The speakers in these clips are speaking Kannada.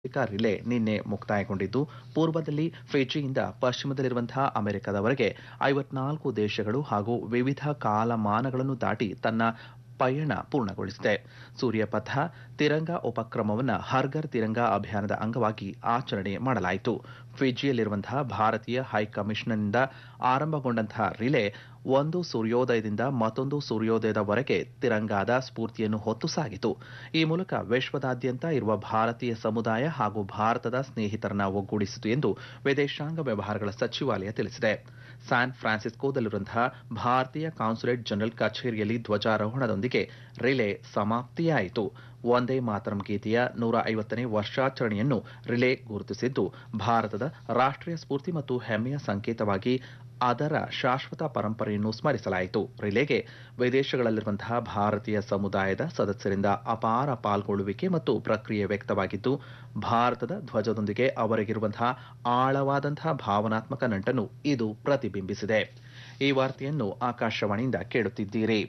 ಜಾಗತಿಕ ರಿಲೇ ನಿನ್ನೆ ಮುಕ್ತಾಯಗೊಂಡಿದ್ದು ಪೂರ್ವದಲ್ಲಿ ಫಿಜಿಯಿಂದ ಪಶ್ಚಿಮದಲ್ಲಿರುವಂತಹ ಅಮೆರಿಕದವರೆಗೆ ಐವತ್ನಾಲ್ಕು ದೇಶಗಳು ಹಾಗೂ ವಿವಿಧ ಕಾಲಮಾನಗಳನ್ನು ದಾಟಿ ತನ್ನ ಪಯಣ ಪೂರ್ಣಗೊಳಿಸಿದೆ ಸೂರ್ಯಪಥ ತಿರಂಗ ಉಪಕ್ರಮವನ್ನು ಹರ್ಘರ್ ತಿರಂಗ ಅಭಿಯಾನದ ಅಂಗವಾಗಿ ಆಚರಣೆ ಮಾಡಲಾಯಿತು ಫಿಜಿಯಲ್ಲಿರುವಂತಹ ಭಾರತೀಯ ಹೈಕಮಿಷನ್ನಿಂದ ಆರಂಭಗೊಂಡಂತಹ ರಿಲೇ ಒಂದು ಸೂರ್ಯೋದಯದಿಂದ ಮತ್ತೊಂದು ಸೂರ್ಯೋದಯದವರೆಗೆ ತಿರಂಗಾದ ಸ್ಫೂರ್ತಿಯನ್ನು ಹೊತ್ತು ಸಾಗಿತು ಈ ಮೂಲಕ ವಿಶ್ವದಾದ್ಯಂತ ಇರುವ ಭಾರತೀಯ ಸಮುದಾಯ ಹಾಗೂ ಭಾರತದ ಸ್ನೇಹಿತರನ್ನ ಒಗ್ಗೂಡಿಸಿತು ಎಂದು ವಿದೇಶಾಂಗ ವ್ಯವಹಾರಗಳ ಸಚಿವಾಲಯ ತಿಳಿಸಿದೆ ಸ್ಯಾನ್ ಫ್ರಾನ್ಸಿಸ್ಕೋದಲ್ಲಿರುವಂತಹ ಭಾರತೀಯ ಕಾನ್ಸುಲೇಟ್ ಜನರಲ್ ಕಚೇರಿಯಲ್ಲಿ ಧ್ವಜಾರೋಹಣದೊಂದಿಗೆ ರಿಲೇ ಸಮಾಪ್ತಿಯಾಯಿತು ಒಂದೇ ಮಾತರಂ ಗೀತೆಯ ನೂರ ಐವತ್ತನೇ ವರ್ಷಾಚರಣೆಯನ್ನು ರಿಲೇ ಗುರುತಿಸಿದ್ದು ಭಾರತದ ರಾಷ್ಟ್ರೀಯ ಸ್ಫೂರ್ತಿ ಮತ್ತು ಹೆಮ್ಮೆಯ ಸಂಕೇತವಾಗಿ ಅದರ ಶಾಶ್ವತ ಪರಂಪರೆಯನ್ನು ಸ್ಮರಿಸಲಾಯಿತು ರಿಲೇಗೆ ವಿದೇಶಗಳಲ್ಲಿರುವಂತಹ ಭಾರತೀಯ ಸಮುದಾಯದ ಸದಸ್ಯರಿಂದ ಅಪಾರ ಪಾಲ್ಗೊಳ್ಳುವಿಕೆ ಮತ್ತು ಪ್ರಕ್ರಿಯೆ ವ್ಯಕ್ತವಾಗಿದ್ದು ಭಾರತದ ಧ್ವಜದೊಂದಿಗೆ ಅವರಿಗಿರುವಂತಹ ಆಳವಾದಂತಹ ಭಾವನಾತ್ಮಕ ನಂಟನ್ನು ಇದು ಪ್ರತಿಬಿಂಬಿಸಿದೆ ಈ ವಾರ್ತೆಯನ್ನು ಆಕಾಶವಾಣಿಯಿಂದ ಕೇಳುತ್ತಿದ್ದೀರಿ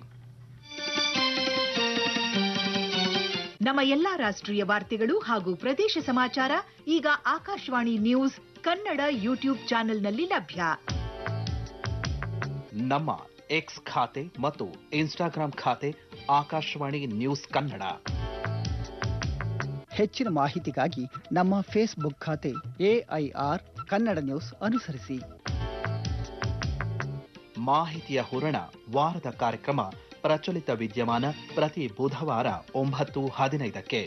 ನಮ್ಮ ಎಲ್ಲಾ ರಾಷ್ಟ್ರೀಯ ವಾರ್ತೆಗಳು ಹಾಗೂ ಪ್ರದೇಶ ಸಮಾಚಾರ ಈಗ ಆಕಾಶವಾಣಿ ನ್ಯೂಸ್ ಕನ್ನಡ ಯೂಟ್ಯೂಬ್ ಚಾನೆಲ್ನಲ್ಲಿ ಲಭ್ಯ ನಮ್ಮ ಎಕ್ಸ್ ಖಾತೆ ಮತ್ತು ಇನ್ಸ್ಟಾಗ್ರಾಂ ಖಾತೆ ಆಕಾಶವಾಣಿ ನ್ಯೂಸ್ ಕನ್ನಡ ಹೆಚ್ಚಿನ ಮಾಹಿತಿಗಾಗಿ ನಮ್ಮ ಫೇಸ್ಬುಕ್ ಖಾತೆ ಎಐಆರ್ ಕನ್ನಡ ನ್ಯೂಸ್ ಅನುಸರಿಸಿ ಮಾಹಿತಿಯ ಹೂರಣ ವಾರದ ಕಾರ್ಯಕ್ರಮ ಪ್ರಚಲಿತ ವಿದ್ಯಮಾನ ಪ್ರತಿ ಬುಧವಾರ ಒಂಬತ್ತು ಹದಿನೈದಕ್ಕೆ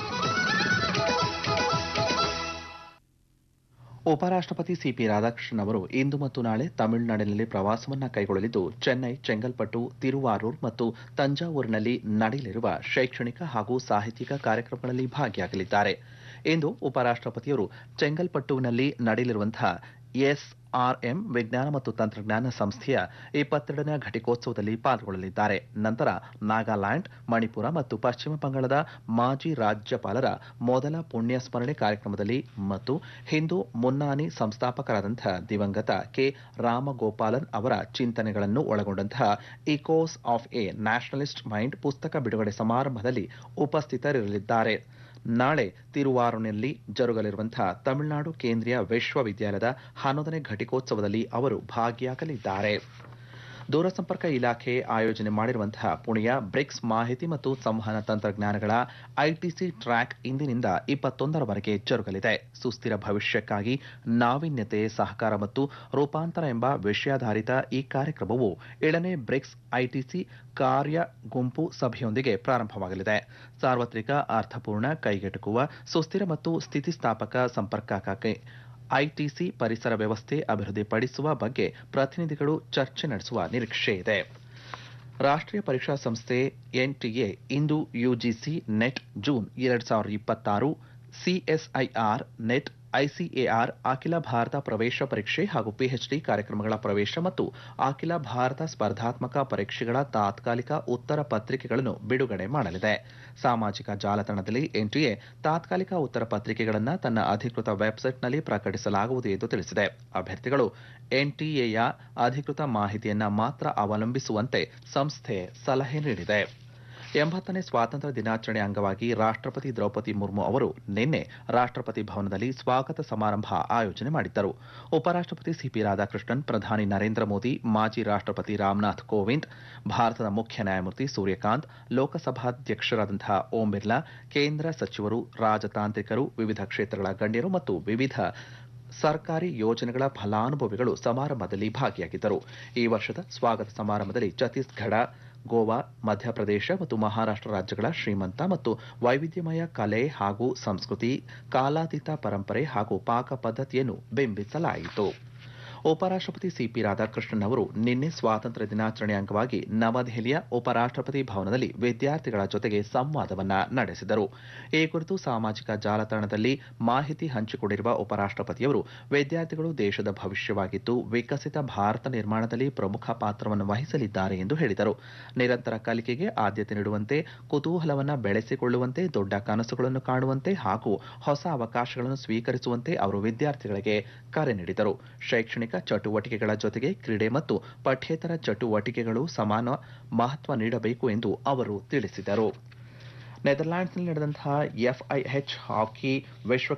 ಉಪರಾಷ್ಟ್ರಪತಿ ಸಿಪಿ ರಾಧಾಕೃಷ್ಣನ್ ಅವರು ಇಂದು ಮತ್ತು ನಾಳೆ ತಮಿಳುನಾಡಿನಲ್ಲಿ ಪ್ರವಾಸವನ್ನ ಕೈಗೊಳ್ಳಲಿದ್ದು ಚೆನ್ನೈ ಚೆಂಗಲ್ಪಟ್ಟು ತಿರುವಾರೂರ್ ಮತ್ತು ತಂಜಾವೂರಿನಲ್ಲಿ ನಡೆಯಲಿರುವ ಶೈಕ್ಷಣಿಕ ಹಾಗೂ ಸಾಹಿತ್ಯಿಕ ಕಾರ್ಯಕ್ರಮಗಳಲ್ಲಿ ಭಾಗಿಯಾಗಲಿದ್ದಾರೆ ಇಂದು ಉಪರಾಷ್ಟ್ರಪತಿಯವರು ಚೆಂಗಲ್ಪಟ್ಟುವಿನಲ್ಲಿ ನಡೆಯಲಿರುವಂತಹ ಎಸ್ಆರ್ಎಂ ವಿಜ್ಞಾನ ಮತ್ತು ತಂತ್ರಜ್ಞಾನ ಸಂಸ್ಥೆಯ ಇಪ್ಪತ್ತೆರಡನೇ ಘಟಿಕೋತ್ಸವದಲ್ಲಿ ಪಾಲ್ಗೊಳ್ಳಲಿದ್ದಾರೆ ನಂತರ ನಾಗಾಲ್ಯಾಂಡ್ ಮಣಿಪುರ ಮತ್ತು ಪಶ್ಚಿಮ ಬಂಗಾಳದ ಮಾಜಿ ರಾಜ್ಯಪಾಲರ ಮೊದಲ ಪುಣ್ಯ ಸ್ಮರಣೆ ಕಾರ್ಯಕ್ರಮದಲ್ಲಿ ಮತ್ತು ಹಿಂದೂ ಮುನ್ನಾನಿ ಸಂಸ್ಥಾಪಕರಾದಂತಹ ದಿವಂಗತ ಕೆ ರಾಮಗೋಪಾಲನ್ ಅವರ ಚಿಂತನೆಗಳನ್ನು ಒಳಗೊಂಡಂತಹ Echoes of a Nationalist Mind ಪುಸ್ತಕ ಬಿಡುಗಡೆ ಸಮಾರಂಭದಲ್ಲಿ ಉಪಸ್ಥಿತರಿರಲಿದ್ದಾರೆ ನಾಳೆ ತಿರುವಾರೂರಿನಲ್ಲಿ ಜರುಗಲಿರುವಂತಹ ತಮಿಳುನಾಡು ಕೇಂದ್ರೀಯ ವಿಶ್ವವಿದ್ಯಾಲಯದ ಹನ್ನೊಂದನೇ ಘಟಿಕೋತ್ಸವದಲ್ಲಿ ಅವರು ಭಾಗಿಯಾಗಲಿದ್ದಾರೆ ದೂರಸಂಪರ್ಕ ಇಲಾಖೆ ಆಯೋಜನೆ ಮಾಡಿರುವಂತಹ ಪುಣೆಯ ಬ್ರಿಕ್ಸ್ ಮಾಹಿತಿ ಮತ್ತು ಸಂವಹನ ತಂತ್ರಜ್ಞಾನಗಳ ಐಟಿಸಿ ಟ್ರ್ಯಾಕ್ ಇಂದಿನಿಂದ ಇಪ್ಪತ್ತೊಂದರವರೆಗೆ ಜರುಗಲಿದೆ ಸುಸ್ಥಿರ ಭವಿಷ್ಯಕ್ಕಾಗಿ ನಾವೀನ್ಯತೆ ಸಹಕಾರ ಮತ್ತು ರೂಪಾಂತರ ಎಂಬ ವಿಷಯಾಧಾರಿತ ಈ ಕಾರ್ಯಕ್ರಮವು ಏಳನೇ ಬ್ರಿಕ್ಸ್ ಐಟಿಸಿ ಕಾರ್ಯ ಗುಂಪು ಸಭೆಯೊಂದಿಗೆ ಪ್ರಾರಂಭವಾಗಲಿದೆ ಸಾರ್ವತ್ರಿಕ ಅರ್ಥಪೂರ್ಣ ಕೈಗೆಟುಕುವ ಸುಸ್ಥಿರ ಮತ್ತು ಸ್ಥಿತಿಸ್ಥಾಪಕ ಸಂಪರ್ಕಕ್ಕಾಗಿ ಐಟಿಸಿ ಪರಿಸರ ವ್ಯವಸ್ಥೆ ಅಭಿವೃದ್ಧಿಪಡಿಸುವ ಬಗ್ಗೆ ಪ್ರತಿನಿಧಿಗಳು ಚರ್ಚೆ ನಡೆಸುವ ನಿರೀಕ್ಷೆ ಇದೆ ರಾಷ್ಟ್ರೀಯ ಪರೀಕ್ಷಾ ಸಂಸ್ಥೆ ಎನ್ಟಿಎ ಇಂದು ಯುಜಿಸಿ ನೆಟ್ ಜೂನ್ ಎರಡ್ ಸಾವಿರದ ಇಪ್ಪತ್ತಾರು ಸಿಎಸ್ಐಆರ್ ನೆಟ್ ಐಸಿಎಆರ್ ಅಖಿಲ ಭಾರತ ಪ್ರವೇಶ ಪರೀಕ್ಷೆ ಹಾಗೂ ಪಿಎಚ್ಡಿ ಕಾರ್ಯಕ್ರಮಗಳ ಪ್ರವೇಶ ಮತ್ತು ಅಖಿಲ ಭಾರತ ಸ್ಪರ್ಧಾತ್ಮಕ ಪರೀಕ್ಷೆಗಳ ತಾತ್ಕಾಲಿಕ ಉತ್ತರ ಪತ್ರಿಕೆಗಳನ್ನು ಬಿಡುಗಡೆ ಮಾಡಲಿದೆ ಸಾಮಾಜಿಕ ಜಾಲತಾಣದಲ್ಲಿ ಎನ್ಟಿಎ ತಾತ್ಕಾಲಿಕ ಉತ್ತರ ಪತ್ರಿಕೆಗಳನ್ನು ತನ್ನ ಅಧಿಕೃತ ವೆಬ್ಸೈಟ್ನಲ್ಲಿ ಪ್ರಕಟಿಸಲಾಗುವುದು ಎಂದು ತಿಳಿಸಿದೆ ಅಭ್ಯರ್ಥಿಗಳು ಎನ್ಟಿಎಯ ಅಧಿಕೃತ ಮಾಹಿತಿಯನ್ನ ಮಾತ್ರ ಅವಲಂಬಿಸುವಂತೆ ಸಂಸ್ಥೆ ಸಲಹೆ ನೀಡಿದೆ ಎಂಬತ್ತನೇ ಸ್ವಾತಂತ್ರ್ಯ ದಿನಾಚರಣೆ ಅಂಗವಾಗಿ ರಾಷ್ಟ್ರಪತಿ ದ್ರೌಪದಿ ಮುರ್ಮು ಅವರು ನಿನ್ನೆ ರಾಷ್ಟ್ರಪತಿ ಭವನದಲ್ಲಿ ಸ್ವಾಗತ ಸಮಾರಂಭ ಆಯೋಜನೆ ಮಾಡಿದ್ದರು ಉಪರಾಷ್ಟ್ರಪತಿ ಸಿಪಿ ರಾಧಾಕೃಷ್ಣನ್ ಪ್ರಧಾನಿ ನರೇಂದ್ರ ಮೋದಿ ಮಾಜಿ ರಾಷ್ಟ್ರಪತಿ ರಾಮನಾಥ್ ಕೋವಿಂದ್ ಭಾರತದ ಮುಖ್ಯ ನ್ಯಾಯಮೂರ್ತಿ ಸೂರ್ಯಕಾಂತ್ ಲೋಕಸಭಾಧ್ಯಕ್ಷರಾದಂತಹ ಓಂ ಬಿರ್ಲಾ ಕೇಂದ್ರ ಸಚಿವರು ರಾಜತಾಂತ್ರಿಕರು ವಿವಿಧ ಕ್ಷೇತ್ರಗಳ ಗಣ್ಯರು ಮತ್ತು ವಿವಿಧ ಸರ್ಕಾರಿ ಯೋಜನೆಗಳ ಫಲಾನುಭವಿಗಳು ಸಮಾರಂಭದಲ್ಲಿ ಭಾಗಿಯಾಗಿದ್ದರು ಈ ವರ್ಷದ ಸ್ವಾಗತ ಸಮಾರಂಭದಲ್ಲಿ ಛತ್ತೀಸ್ಗಢ ಗೋವಾ ಮಧ್ಯಪ್ರದೇಶ ಮತ್ತು ಮಹಾರಾಷ್ಟ್ರ ರಾಜ್ಯಗಳ ಶ್ರೀಮಂತ ಮತ್ತು ವೈವಿಧ್ಯಮಯ ಕಲೆ ಹಾಗೂ ಸಂಸ್ಕೃತಿ ಕಾಲಾತೀತ ಪರಂಪರೆ ಹಾಗೂ ಪಾಕ ಪದ್ಧತಿಯನ್ನು ಬಿಂಬಿಸಲಾಯಿತು ಉಪರಾಷ್ಟ್ರಪತಿ ಸಿಪಿ ರಾಧಾಕೃಷ್ಣನ್ ಅವರು ನಿನ್ನೆ ಸ್ವಾತಂತ್ರ್ಯ ದಿನಾಚರಣೆ ಅಂಗವಾಗಿ ನವದೆಹಲಿಯ ಉಪರಾಷ್ಟ್ರಪತಿ ಭವನದಲ್ಲಿ ವಿದ್ಯಾರ್ಥಿಗಳ ಜೊತೆಗೆ ಸಂವಾದವನ್ನ ನಡೆಸಿದರು ಈ ಕುರಿತು ಸಾಮಾಜಿಕ ಜಾಲತಾಣದಲ್ಲಿ ಮಾಹಿತಿ ಹಂಚಿಕೊಂಡಿರುವ ಉಪರಾಷ್ಟ್ರಪತಿಯವರು ವಿದ್ಯಾರ್ಥಿಗಳು ದೇಶದ ಭವಿಷ್ಯವಾಗಿದ್ದು ವಿಕಸಿತ ಭಾರತ ನಿರ್ಮಾಣದಲ್ಲಿ ಪ್ರಮುಖ ಪಾತ್ರವನ್ನು ವಹಿಸಲಿದ್ದಾರೆ ಎಂದು ಹೇಳಿದರು ನಿರಂತರ ಕಲಿಕೆಗೆ ಆದ್ಯತೆ ನೀಡುವಂತೆ ಕುತೂಹಲವನ್ನು ಬೆಳೆಸಿಕೊಳ್ಳುವಂತೆ ದೊಡ್ಡ ಕನಸುಗಳನ್ನು ಕಾಣುವಂತೆ ಹಾಗೂ ಹೊಸ ಅವಕಾಶಗಳನ್ನು ಸ್ವೀಕರಿಸುವಂತೆ ಅವರು ವಿದ್ಯಾರ್ಥಿಗಳಿಗೆ ಕರೆ ನೀಡಿದರು ಶೈಕ್ಷಣಿಕ ಚಟುವಟಿಕೆಗಳ ಜೊತೆಗೆ ಕ್ರೀಡೆ ಮತ್ತು ಪಠ್ಯೇತರ ಚಟುವಟಿಕೆಗಳು ಸಮಾನ ಮಹತ್ವ ನೀಡಬೇಕು ಎಂದು ಅವರು ತಿಳಿಸಿದರು ನೆದರ್ಲ್ಯಾಂಡ್ಸ್ನಲ್ಲಿ ನಡೆದಂತಹ ಎಫ್ಐಎಚ್ ಹಾಕಿ ವಿಶ್ವ